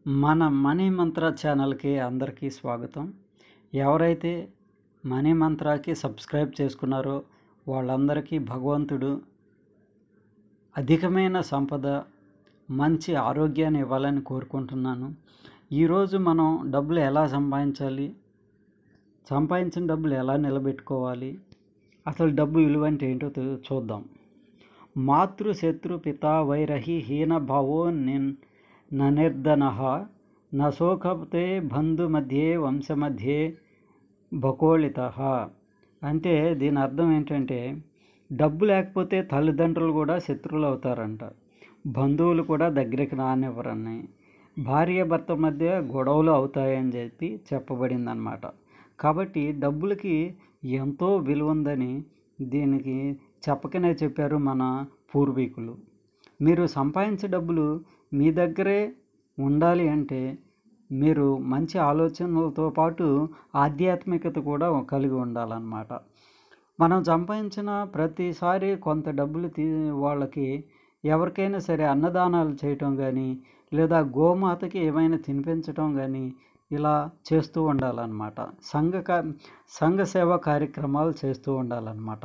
మన మనీ మంత్ర ఛానల్కి అందరికీ స్వాగతం ఎవరైతే మనీ మంత్రాకి సబ్స్క్రైబ్ చేసుకున్నారో వాళ్ళందరికీ భగవంతుడు అధికమైన సంపద మంచి ఆరోగ్యాన్ని ఇవ్వాలని కోరుకుంటున్నాను ఈరోజు మనం డబ్బులు ఎలా సంపాదించాలి సంపాదించిన డబ్బులు ఎలా నిలబెట్టుకోవాలి అసలు డబ్బు విలువ అంటే ఏంటో తె- చూద్దాం మాతృ శత్రు పితా వైరహి హీన భావో నిన్ ననిర్ధన నశోకతే బంధు మధ్యే వంశ మధ్యే భకోళిత అంటే దీని అర్థం ఏంటంటే డబ్బు లేకపోతే తల్లిదండ్రులు కూడా శత్రువులు అవుతారంట బంధువులు కూడా దగ్గరికి రానివ్వరని భార్య భర్త మధ్య గొడవలు అవుతాయని చెప్పి చెప్పబడింది అనమాట కాబట్టి డబ్బులకి ఎంతో విలువ ఉందని దీనికి చెప్పకనే చెప్పారు మన పూర్వీకులు మీరు సంపాదించే డబ్బులు మీ దగ్గరే ఉండాలి అంటే మీరు మంచి ఆలోచనలతో పాటు ఆధ్యాత్మికత కూడా కలిగి ఉండాలన్నమాట మనం సంపాదించిన ప్రతిసారి కొంత డబ్బులు తీ వాళ్ళకి ఎవరికైనా సరే అన్నదానాలు చేయటం కానీ లేదా గోమాతకి ఏమైనా తినిపించటం కానీ ఇలా చేస్తూ ఉండాలన్నమాట సంఘ కా- సంఘ సేవా కార్యక్రమాలు చేస్తూ ఉండాలన్నమాట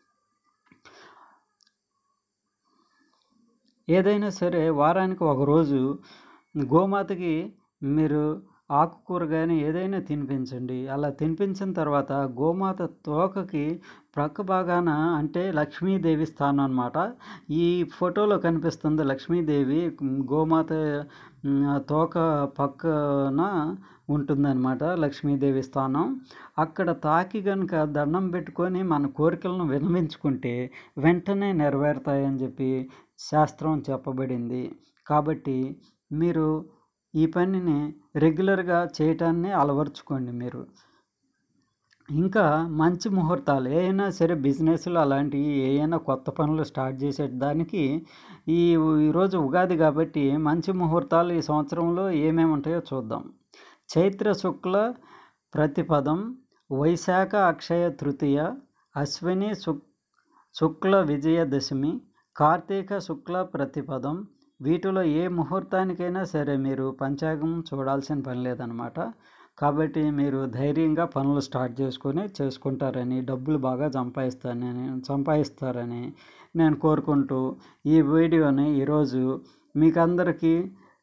ఏదైనా సరే వారానికి ఒక రోజు గోమాతకి మీరు ఆకుకూర కానీ ఏదైనా తినిపించండి అలా తినిపించిన తర్వాత గోమాత తోకకి ప్రక్క భాగాన అంటే లక్ష్మీదేవి స్థానం అన్నమాట ఈ ఫోటోలో కనిపిస్తుంది లక్ష్మీదేవి గోమాత ఉమ్, తోక పక్కన ఉంటుందన్నమాట లక్ష్మీదేవి స్థానం అక్కడ తాకి కనుక దండం పెట్టుకొని మన కోరికలను వినమించుకుంటే వెంటనే నెరవేరుతాయని చెప్పి శాస్త్రం చెప్పబడింది కాబట్టి మీరు ఈ పనిని రెగ్యులర్గా చేయటాన్ని అలవర్చుకోండి మీరు ఇంకా మంచి ముహూర్తాలు ఏదైనా సరే బిజినెస్లు అలాంటివి ఏదైనా కొత్త పనులు స్టార్ట్ చేసేదానికి ఈ ఈరోజు ఉగాది కాబట్టి మంచి ముహూర్తాలు ఈ సంవత్సరంలో ఏమేమి ఉంటాయో చూద్దాం చైత్ర శుక్ల ప్రతిపదం వైశాఖ అక్షయ తృతీయ అశ్విని శుక్ శుక్ల విజయదశమి కార్తీక శుక్ల ప్రతిపదం వీటిలో ఏ ముహూర్తానికైనా సరే మీరు పంచాంగం చూడాల్సిన పని లేదనమాట కాబట్టి మీరు ధైర్యంగా పనులు స్టార్ట్ చేసుకొని చేసుకుంటారని డబ్బులు బాగా సంపాదిస్తానని సంపాదిస్తారని నేను కోరుకుంటూ ఈ వీడియోని ఈరోజు మీకు అందరికీ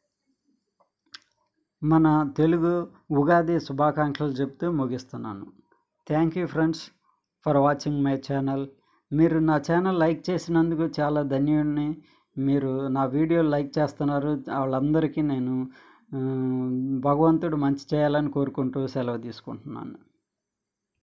మన తెలుగు ఉగాది శుభాకాంక్షలు చెప్తూ ముగిస్తున్నాను thank you friends for watching my channel మీరు నా ఛానల్ లైక్ చేసినందుకు చాలా ధన్యుడిని మీరు నా వీడియోలు లైక్ చేస్తున్నారు వాళ్ళందరికీ నేను ఆ, భగవంతుడు మంచి చేయాలని కోరుకుంటూ సెలవు తీసుకుంటున్నాను